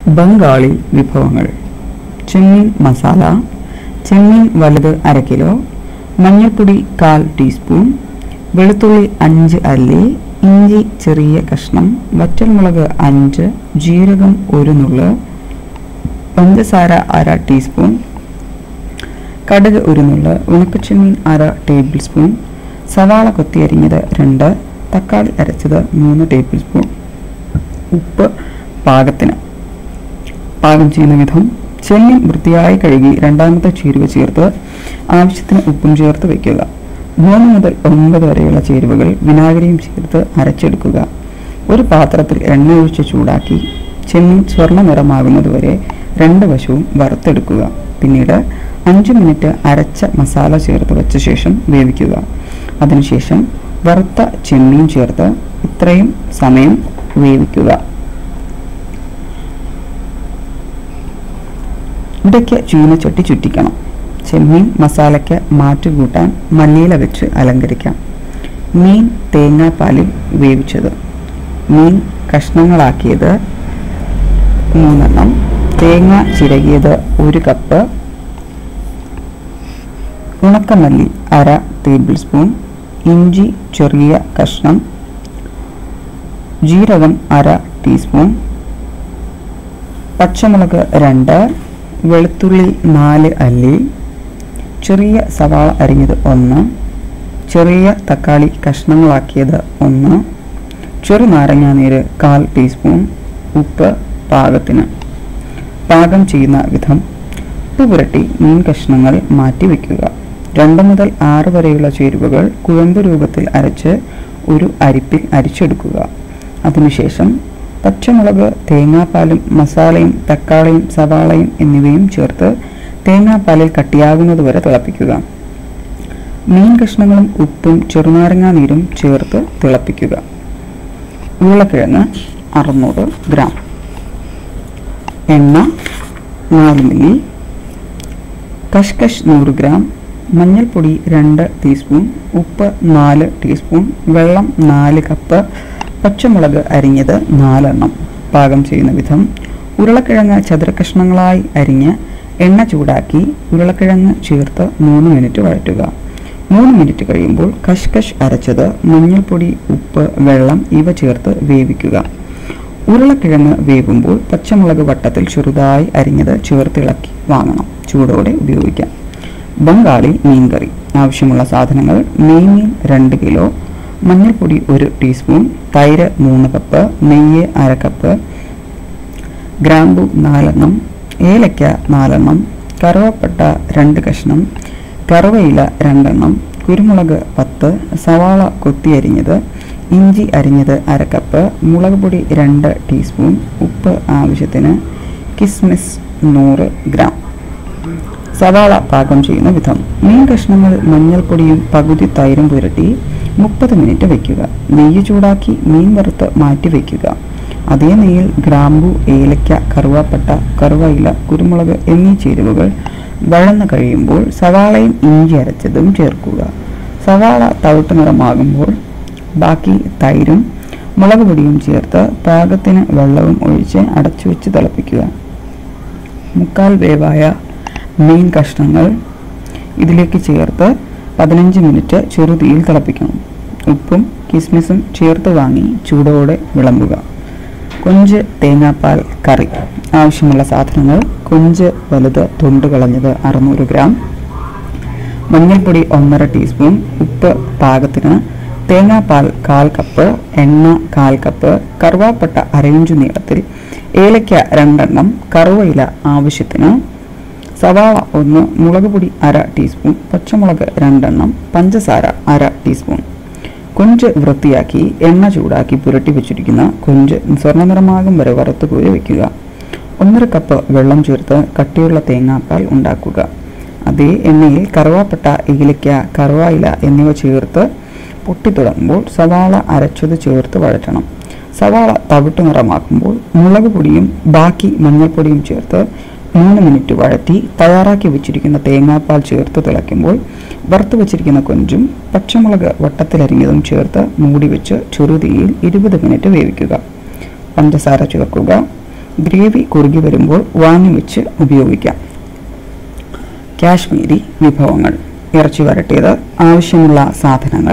ബംഗാളി വിഭവങ്ങൾ ചെമ്മീൻ മസാല ചെമ്മീൻ വലുത് അര കിലോ മഞ്ഞൾപ്പൊടി കാൽ ടീസ്പൂൺ വെളുത്തുള്ളി അഞ്ച് അല്ലി ഇഞ്ചി ചെറിയ കഷ്ണം വറ്റൽമുളക് അഞ്ച് ജീരകം ഒരു നുള്ള് പഞ്ചസാര അര ടീസ്പൂൺ കടുക് ഒരു നുള്ള് ഉണക്കച്ചെമ്മീൻ അര ടേബിൾ സ്പൂൺ സവാള കൊത്തി അരിഞ്ഞത് രണ്ട് തക്കാളി അരച്ചത് മൂന്ന് ടേബിൾ സ്പൂൺ ഉപ്പ് പാകത്തിന് പാകം ചെയ്യുന്ന വിധം ചെമ്മീൻ വൃത്തിയായി കഴുകി രണ്ടാമത്തെ ചേരുവ ചേർത്ത് ആവശ്യത്തിന് ഉപ്പും ചേർത്ത് വയ്ക്കുക മൂന്ന് മുതൽ ഒൻപത് വരെയുള്ള ചേരുവകൾ വിനാഗിരിയും ചേർത്ത് അരച്ചെടുക്കുക ഒരു പാത്രത്തിൽ എണ്ണ ഒഴിച്ച് ചൂടാക്കി ചെമ്മീൻ സ്വർണ്ണ നിറമാകുന്നതുവരെ രണ്ട് വശവും വറുത്തെടുക്കുക പിന്നീട് അഞ്ച് മിനിറ്റ് അരച്ച മസാല ചേർത്ത് വെച്ച ശേഷം വേവിക്കുക അതിനുശേഷം വറുത്ത ചെമ്മീൻ ചേർത്ത് ഇത്രയും സമയം വേവിക്കുക ഇടയ്ക്ക് ചൂനച്ചട്ടി ചുറ്റിക്കണം ചെമ്മീൻ മസാലയ്ക്ക് മാറ്റ് കൂട്ടാൻ മല്ലിയില വെച്ച് അലങ്കരിക്കാം മീൻ തേങ്ങാപ്പാലിൽ വേവിച്ചത് മീൻ കഷ്ണങ്ങളാക്കിയത് മൂന്നെണ്ണം തേങ്ങ ചിരകിയത് ഒരു കപ്പ് ഉണക്കമല്ലി അര ടേബിൾ സ്പൂൺ ഇഞ്ചി ചെറിയ കഷ്ണം ജീരകം അര ടീസ്പൂൺ പച്ചമുളക് രണ്ട് വെളുത്തുള്ളി നാല് അല്ലി ചെറിയ സവാള അരിഞ്ഞത് ഒന്ന് ചെറിയ തക്കാളി കഷ്ണങ്ങളാക്കിയത് ഒന്ന് ചെറുനാരങ്ങാ നീര് കാൽ ടീസ്പൂൺ ഉപ്പ് പാകത്തിന് പാകം ചെയ്യുന്ന വിധം ഉപ്പ് പുരട്ടി മീൻ കഷ്ണങ്ങൾ മാറ്റി വയ്ക്കുക രണ്ട് മുതൽ ആറ് വരെയുള്ള ചേരുവകൾ കുഴമ്പ് രൂപത്തിൽ അരച്ച് ഒരു അരിപ്പിൽ അരിച്ചെടുക്കുക അതിനുശേഷം പച്ചമുളക് തേങ്ങാപ്പാലും മസാലയും തക്കാളിയും സവാളയും എന്നിവയും ചേർത്ത് തേങ്ങാപ്പാലിൽ കട്ടിയാകുന്നത് വരെ തിളപ്പിക്കുക മീൻ കഷ്ണങ്ങളും ഉപ്പും ചെറുനാരങ്ങാ നീരും ചേർത്ത് തിളപ്പിക്കുക ഉരുളക്കിഴങ്ങ് അറുന്നൂറ് ഗ്രാം എണ്ണ നാല് മില്ലി കഷ്കഷ് നൂറ് ഗ്രാം മഞ്ഞൾപ്പൊടി രണ്ട് ടീസ്പൂൺ ഉപ്പ് നാല് ടീസ്പൂൺ വെള്ളം നാല് കപ്പ് പച്ചമുളക് അരിഞ്ഞത് നാലെണ്ണം പാകം ചെയ്യുന്ന വിധം ഉരുളക്കിഴങ്ങ് ചതുരക്കഷ്ണങ്ങളായി അരിഞ്ഞ് എണ്ണ ചൂടാക്കി ഉരുളക്കിഴങ്ങ് ചേർത്ത് മൂന്ന് മിനിറ്റ് വഴറ്റുക മൂന്ന് മിനിറ്റ് കഴിയുമ്പോൾ കഷ്കഷ് അരച്ചത് മഞ്ഞൾപ്പൊടി ഉപ്പ് വെള്ളം ഇവ ചേർത്ത് വേവിക്കുക ഉരുളക്കിഴങ്ങ് വേകുമ്പോൾ പച്ചമുളക് വട്ടത്തിൽ ചെറുതായി അരിഞ്ഞത് ചേർത്തിളക്കി വാങ്ങണം ചൂടോടെ ഉപയോഗിക്കാം ബംഗാളി മീൻകറി ആവശ്യമുള്ള സാധനങ്ങൾ നെയ്മീൻ രണ്ട് കിലോ മഞ്ഞൾപ്പൊടി ഒരു ടീസ്പൂൺ തൈര് മൂന്ന് കപ്പ് നെയ്യ് അര കപ്പ് ഗ്രാമ്പു നാലെണ്ണം ഏലക്ക നാലെണ്ണം കറുവപ്പട്ട രണ്ട് കഷ്ണം കറുവയില രണ്ടെണ്ണം കുരുമുളക് പത്ത് സവാള കൊത്തി അരിഞ്ഞത് ഇഞ്ചി അരിഞ്ഞത് അര കപ്പ് മുളക് പൊടി രണ്ട് ടീസ്പൂൺ ഉപ്പ് ആവശ്യത്തിന് കിസ്മിസ് നൂറ് ഗ്രാം സവാള പാകം ചെയ്യുന്ന വിധം മീൻ കഷ്ണങ്ങൾ മഞ്ഞൾപ്പൊടിയും പകുതി തൈരും പുരട്ടി മുപ്പത് മിനിറ്റ് വയ്ക്കുക നെയ്യ് ചൂടാക്കി മീൻ വറുത്ത് മാറ്റി വയ്ക്കുക അതേ നെയ്യിൽ ഗ്രാമ്പു ഏലക്ക കറുവാപ്പട്ട കറുവയില കുരുമുളക് എന്നീ ചേരുവകൾ വഴന്നു കഴിയുമ്പോൾ സവാളയും ഇഞ്ചി അരച്ചതും ചേർക്കുക സവാള തവിട്ട് നിറമാകുമ്പോൾ ബാക്കി തൈരും മുളക് പൊടിയും ചേർത്ത് പാകത്തിന് വെള്ളവും ഒഴിച്ച് അടച്ചു വെച്ച് തിളപ്പിക്കുക മുക്കാൽ വേവായ മീൻ കഷ്ണങ്ങൾ ഇതിലേക്ക് ചേർത്ത് പതിനഞ്ച് മിനിറ്റ് ചെറുതീയിൽ തിളപ്പിക്കണം ഉപ്പും കിസ്മിസും ചേർത്ത് വാങ്ങി ചൂടോടെ വിളമ്പുക കൊഞ്ച് തേങ്ങാപ്പാൽ കറി ആവശ്യമുള്ള സാധനങ്ങൾ കൊഞ്ച് വലുത് തൊണ്ട് കളഞ്ഞത് അറുന്നൂറ് ഗ്രാം മഞ്ഞൾപ്പൊടി ഒന്നര ടീസ്പൂൺ ഉപ്പ് പാകത്തിന് തേങ്ങാപ്പാൽ കാൽ കപ്പ് എണ്ണ കാൽ കപ്പ് കറുവാപ്പട്ട അരയിഞ്ചു നീളത്തിൽ ഏലയ്ക്ക രണ്ടെണ്ണം കറുവയില ആവശ്യത്തിന് സവാള ഒന്ന് മുളക് പൊടി അര ടീസ്പൂൺ പച്ചമുളക് രണ്ടെണ്ണം പഞ്ചസാര അര ടീസ്പൂൺ കൊഞ്ച് വൃത്തിയാക്കി എണ്ണ ചൂടാക്കി പുരട്ടി വെച്ചിരിക്കുന്ന കൊഞ്ച് സ്വർണ്ണ നിറമാകും വരെ വറുത്ത് കോരി വയ്ക്കുക ഒന്നര കപ്പ് വെള്ളം ചേർത്ത് കട്ടിയുള്ള തേങ്ങാപ്പാൽ ഉണ്ടാക്കുക അതേ എണ്ണയിൽ കറുവാപ്പട്ട ഏലയ്ക്ക കറുവായില എന്നിവ ചേർത്ത് പൊട്ടിത്തുടങ്ങുമ്പോൾ സവാള അരച്ചത് ചേർത്ത് വഴറ്റണം സവാള തവിട്ട് നിറമാക്കുമ്പോൾ മുളക് പൊടിയും ബാക്കി മഞ്ഞൾപ്പൊടിയും ചേർത്ത് മൂന്ന് മിനിറ്റ് വഴറ്റി തയ്യാറാക്കി വെച്ചിരിക്കുന്ന തേങ്ങാപ്പാൽ ചേർത്ത് തിളയ്ക്കുമ്പോൾ വറുത്ത് വെച്ചിരിക്കുന്ന കൊഞ്ചും പച്ചമുളക് വട്ടത്തിലരിഞ്ഞതും ചേർത്ത് മൂടി വെച്ച് ചെറുതീയിൽ ഇരുപത് മിനിറ്റ് വേവിക്കുക പഞ്ചസാര ചേർക്കുക ഗ്രേവി കുറുകി വരുമ്പോൾ വാങ്ങി വെച്ച് ഉപയോഗിക്കാം കാശ്മീരി വിഭവങ്ങൾ ഇറച്ചി വരട്ടിയത് ആവശ്യമുള്ള സാധനങ്ങൾ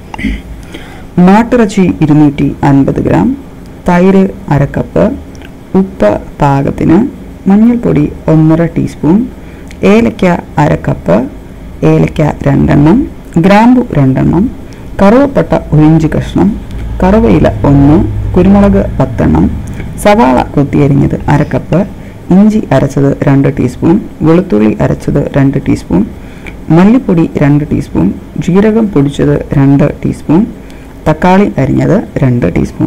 മാട്ടിറച്ചി ഇരുന്നൂറ്റി അൻപത് ഗ്രാം തൈര് അരക്കപ്പ് ഉപ്പ് പാകത്തിന് മഞ്ഞൾപ്പൊടി ഒന്നര ടീസ്പൂൺ ഏലക്ക അരക്കപ്പ് ഏലക്ക രണ്ടെണ്ണം ഗ്രാമ്പു രണ്ടെണ്ണം കറുവപ്പട്ട ഒഴിഞ്ച് കഷ്ണം കറുവയില ഒന്ന് കുരുമുളക് പത്തെണ്ണം സവാള കൊത്തിയരിഞ്ഞത് അരക്കപ്പ് ഇഞ്ചി അരച്ചത് രണ്ട് ടീസ്പൂൺ വെളുത്തുള്ളി അരച്ചത് രണ്ട് ടീസ്പൂൺ മല്ലിപ്പൊടി രണ്ട് ടീസ്പൂൺ ജീരകം പൊടിച്ചത് രണ്ട് ടീസ്പൂൺ തക്കാളി അരിഞ്ഞത് രണ്ട് ടീസ്പൂൺ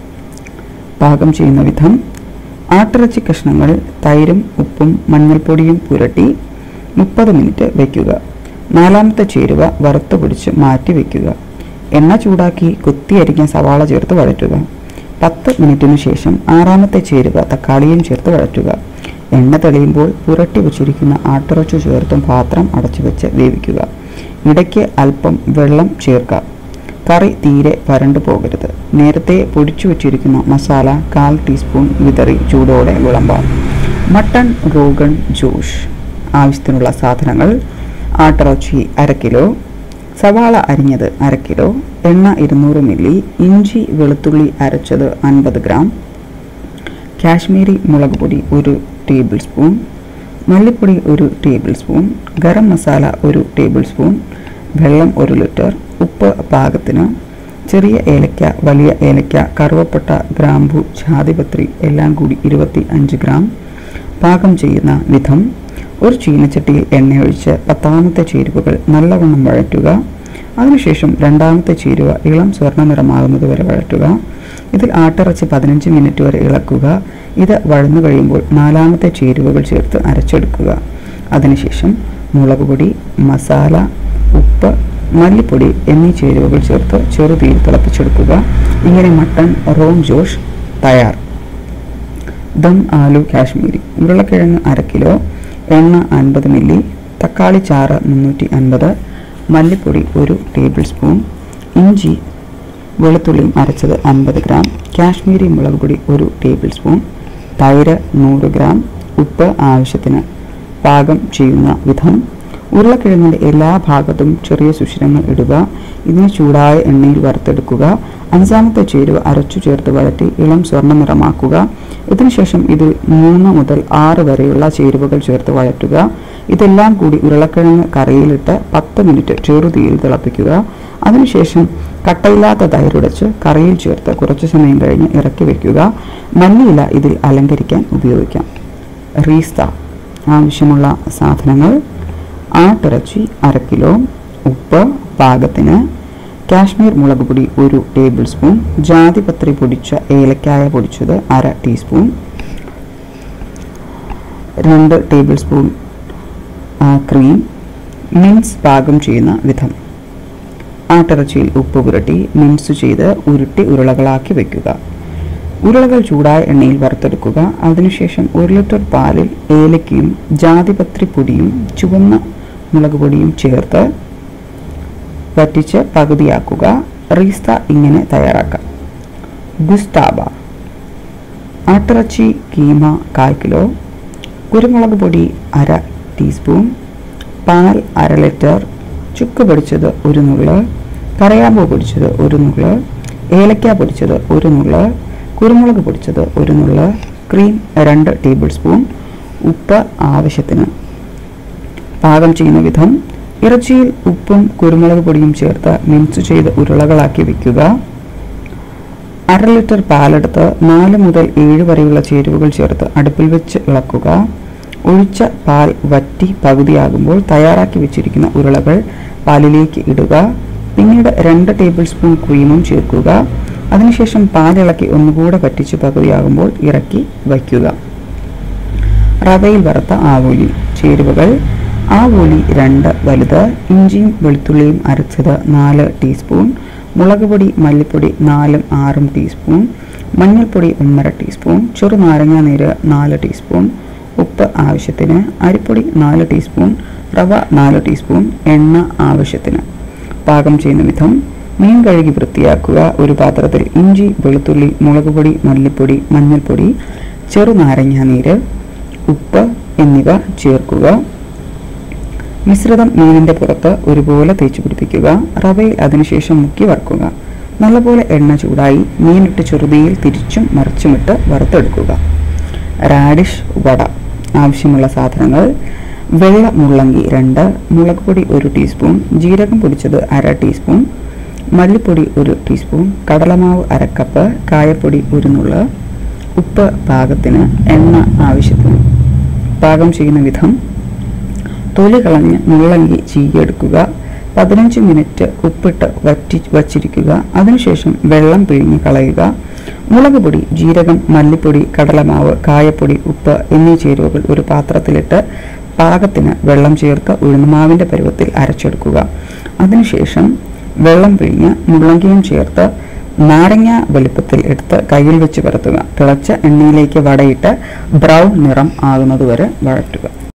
പാകം ചെയ്യുന്ന വിധം ആട്ടിറച്ചി കഷ്ണങ്ങൾ തൈരും ഉപ്പും മഞ്ഞൾപ്പൊടിയും പുരട്ടി മുപ്പത് മിനിറ്റ് വയ്ക്കുക നാലാമത്തെ ചേരുവ വറുത്ത് പൊടിച്ച് മാറ്റി വയ്ക്കുക എണ്ണ ചൂടാക്കി കുത്തിയരിഞ്ഞ സവാള ചേർത്ത് വഴറ്റുക പത്ത് മിനിറ്റിനു ശേഷം ആറാമത്തെ ചേരുവ തക്കാളിയും ചേർത്ത് വഴറ്റുക എണ്ണ തെളിയുമ്പോൾ പുരട്ടി വച്ചിരിക്കുന്ന ആട്ടിറച്ചി ചേർത്തും പാത്രം അടച്ചു വെച്ച് വേവിക്കുക ഇടയ്ക്ക് അല്പം വെള്ളം ചേർക്കുക കറി തീരെ വരണ്ടു പോകരുത് നേരത്തെ പൊടിച്ചു വച്ചിരിക്കുന്ന മസാല കാൽ ടീസ്പൂൺ വിതറി ചൂടോടെ വിളമ്പാം മട്ടൺ റോഗൺ ജോഷ് ആവശ്യത്തിനുള്ള സാധനങ്ങൾ ആട്ടിറച്ചി അര കിലോ സവാള അരിഞ്ഞത് അര കിലോ എണ്ണ ഇരുന്നൂറ് മില്ലി ഇഞ്ചി വെളുത്തുള്ളി അരച്ചത് അൻപത് ഗ്രാം കാശ്മീരി മുളക് പൊടി ഒരു ടേബിൾ സ്പൂൺ മല്ലിപ്പൊടി ഒരു ടേബിൾ സ്പൂൺ ഗരം മസാല ഒരു ടേബിൾ സ്പൂൺ വെള്ളം ഒരു ലിറ്റർ ഉപ്പ് പാകത്തിന് ചെറിയ ഏലക്ക വലിയ ഏലക്ക കറുവപ്പട്ട ഗ്രാമ്പു ജാതിപത്രി എല്ലാം കൂടി ഇരുപത്തി അഞ്ച് ഗ്രാം പാകം ചെയ്യുന്ന വിധം ഒരു ചീനച്ചട്ടിയിൽ എണ്ണയൊഴിച്ച് പത്താമത്തെ ചേരുവകൾ നല്ലവണ്ണം വഴറ്റുക അതിനുശേഷം രണ്ടാമത്തെ ചേരുവ ഇളം സ്വർണ്ണ നിറമാകുന്നത് വരെ വഴറ്റുക ഇതിൽ ആട്ടിറച്ചി പതിനഞ്ച് മിനിറ്റ് വരെ ഇളക്കുക ഇത് വഴന്നു കഴിയുമ്പോൾ നാലാമത്തെ ചേരുവകൾ ചേർത്ത് അരച്ചെടുക്കുക അതിനുശേഷം മുളക് പൊടി മസാല ഉപ്പ് മല്ലിപ്പൊടി എന്നീ ചേരുവകൾ ചേർത്ത് ചെറുതീയിൽ തിളപ്പിച്ചെടുക്കുക ഇങ്ങനെ മട്ടൺ റോം ജോഷ് തയ്യാർ ദം ആലു കാശ്മീരി ഉരുളക്കിഴങ്ങ് അര കിലോ എണ്ണ അൻപത് മില്ലി തക്കാളി ചാറ് മുന്നൂറ്റി അൻപത് മല്ലിപ്പൊടി ഒരു ടേബിൾ സ്പൂൺ ഇഞ്ചി വെളുത്തുള്ളിയും അരച്ചത് അൻപത് ഗ്രാം കാശ്മീരി മുളക് പൊടി ഒരു ടേബിൾ സ്പൂൺ തൈര് നൂറ് ഗ്രാം ഉപ്പ് ആവശ്യത്തിന് പാകം ചെയ്യുന്ന വിധം ഉരുളക്കിഴങ്ങിൻ്റെ എല്ലാ ഭാഗത്തും ചെറിയ സുഷിരങ്ങൾ ഇടുക ഇതിനെ ചൂടായ എണ്ണയിൽ വറുത്തെടുക്കുക അഞ്ചാമത്തെ ചേരുവ അരച്ചു ചേർത്ത് വഴറ്റി ഇളം സ്വർണ്ണ നിറമാക്കുക ഇതിനുശേഷം ഇതിൽ മൂന്ന് മുതൽ ആറ് വരെയുള്ള ചേരുവകൾ ചേർത്ത് വഴറ്റുക ഇതെല്ലാം കൂടി ഉരുളക്കിഴങ്ങ് കറിയിലിട്ട് പത്ത് മിനിറ്റ് ചെറുതീയിൽ തിളപ്പിക്കുക അതിനുശേഷം കട്ടയില്ലാത്ത തൈരുടച്ച് കറിയിൽ ചേർത്ത് കുറച്ചു സമയം കഴിഞ്ഞ് ഇറക്കി വയ്ക്കുക മല്ലിയില ഇതിൽ അലങ്കരിക്കാൻ ഉപയോഗിക്കാം റീസ്ത ആവശ്യമുള്ള സാധനങ്ങൾ ആട്ടിറച്ചി അര കിലോ ഉപ്പ് പാകത്തിന് കാശ്മീർ മുളക് പൊടി ഒരു ടേബിൾ സ്പൂൺ ജാതിപത്രി പൊടിച്ച ഏലക്കായ പൊടിച്ചത് അര ടീസ്പൂൺ രണ്ട് ടേബിൾ സ്പൂൺ ആ, ക്രീം മിൻസ് പാകം ചെയ്യുന്ന വിധം ആട്ടിറച്ചിയിൽ ഉപ്പ് പുരട്ടി മിൻസ് ചെയ്ത് ഉരുട്ടി ഉരുളകളാക്കി വെക്കുക ഉരുളകൾ ചൂടായ എണ്ണയിൽ വറുത്തെടുക്കുക അതിനുശേഷം ഒരു ലിറ്റർ പാലിൽ ഏലക്കയും ജാതിപത്രി പൊടിയും ചുവന്ന മുളക് പൊടിയും ചേർത്ത് വറ്റിച്ച് പകുതിയാക്കുക റീസ്ത ഇങ്ങനെ തയ്യാറാക്കാം ഗുസ്താബ ആട്ടിറച്ചി കീമ കാൽ കിലോ കുരുമുളക് പൊടി അര ടീസ്പൂൺ പാൽ അര ലിറ്റർ ചുക്ക് പൊടിച്ചത് ഒരു നുള്ള് കറയാമ്പൂ പൊടിച്ചത് ഒരു നുള്ള് ഏലക്ക പൊടിച്ചത് ഒരു നുള്ള് കുരുമുളക് പൊടിച്ചത് ഒരു നുള്ള് ക്രീം രണ്ട് ടേബിൾ സ്പൂൺ ഉപ്പ് ആവശ്യത്തിന് പാകം ചെയ്യുന്ന വിധം ഇറച്ചിയിൽ ഉപ്പും കുരുമുളക് പൊടിയും ചേർത്ത് മിക്സ് ചെയ്ത് ഉരുളകളാക്കി വെക്കുക അര ലിറ്റർ പാലെടുത്ത് നാല് മുതൽ ഏഴ് വരെയുള്ള ചേരുവകൾ ചേർത്ത് അടുപ്പിൽ വെച്ച് ഇളക്കുക ഒഴിച്ച പാൽ വറ്റി പകുതിയാകുമ്പോൾ തയ്യാറാക്കി വെച്ചിരിക്കുന്ന ഉരുളകൾ പാലിലേക്ക് ഇടുക പിന്നീട് രണ്ട് ടേബിൾ സ്പൂൺ ക്രീമും ചേർക്കുക അതിനുശേഷം പാലിളക്കി ഒന്നുകൂടെ വറ്റിച്ച് പകുതിയാകുമ്പോൾ ഇറക്കി വയ്ക്കുക റവയിൽ വറുത്ത ആവോലി ചേരുവകൾ ആവോലി രണ്ട് വലുത് ഇഞ്ചിയും വെളുത്തുള്ളിയും അരച്ചത് നാല് ടീസ്പൂൺ മുളക് പൊടി മല്ലിപ്പൊടി നാലും ആറും ടീസ്പൂൺ മഞ്ഞൾപ്പൊടി ഒന്നര ടീസ്പൂൺ ചെറുനാരങ്ങാ നീര് നാല് ടീസ്പൂൺ ഉപ്പ് ആവശ്യത്തിന് അരിപ്പൊടി നാല് ടീസ്പൂൺ റവ നാല് ടീസ്പൂൺ എണ്ണ ആവശ്യത്തിന് പാകം ചെയ്യുന്ന വിധം മീൻ കഴുകി വൃത്തിയാക്കുക ഒരു പാത്രത്തിൽ ഇഞ്ചി വെളുത്തുള്ളി മുളക് പൊടി മല്ലിപ്പൊടി മഞ്ഞൾപ്പൊടി ചെറുനാരങ്ങ നീര് ഉപ്പ് എന്നിവ ചേർക്കുക മിശ്രിതം മീനിന്റെ പുറത്ത് ഒരുപോലെ തേച്ച് പിടിപ്പിക്കുക റവയിൽ അതിനുശേഷം മുക്കി വറുക്കുക നല്ലപോലെ എണ്ണ ചൂടായി മീനിട്ട് ചെറുതിയിൽ തിരിച്ചും മറിച്ചുമിട്ട് വറുത്തെടുക്കുക റാഡിഷ് വട ആവശ്യമുള്ള സാധനങ്ങൾ വെള്ള മുള്ളങ്കി രണ്ട് മുളക് പൊടി ഒരു ടീസ്പൂൺ ജീരകം പൊടിച്ചത് അര ടീസ്പൂൺ മല്ലിപ്പൊടി ഒരു ടീസ്പൂൺ കടലമാവ് അരക്കപ്പ് കായപ്പൊടി ഒരു നുള്ള് ഉപ്പ് പാകത്തിന് എണ്ണ ആവശ്യത്തിന് പാകം ചെയ്യുന്ന വിധം തൊലി കളഞ്ഞ് മുള്ളങ്കി ചീകിയെടുക്കുക പതിനഞ്ച് മിനിറ്റ് ഉപ്പിട്ട് വറ്റി വച്ചിരിക്കുക അതിനുശേഷം വെള്ളം പിഴിഞ്ഞ് കളയുക മുളക് പൊടി ജീരകം മല്ലിപ്പൊടി കടലമാവ് കായപ്പൊടി ഉപ്പ് എന്നീ ചേരുവകൾ ഒരു പാത്രത്തിലിട്ട് പാകത്തിന് വെള്ളം ചേർത്ത് ഉഴുന്നുമാവിൻ്റെ പരുവത്തിൽ അരച്ചെടുക്കുക അതിനുശേഷം വെള്ളം പിഴിഞ്ഞ് മുള്ളങ്കിയും ചേർത്ത് നാരങ്ങ വലുപ്പത്തിൽ എടുത്ത് കയ്യിൽ വെച്ച് പരത്തുക തിളച്ച എണ്ണയിലേക്ക് വടയിട്ട് ബ്രൗൺ നിറം ആകുന്നതുവരെ വഴറ്റുക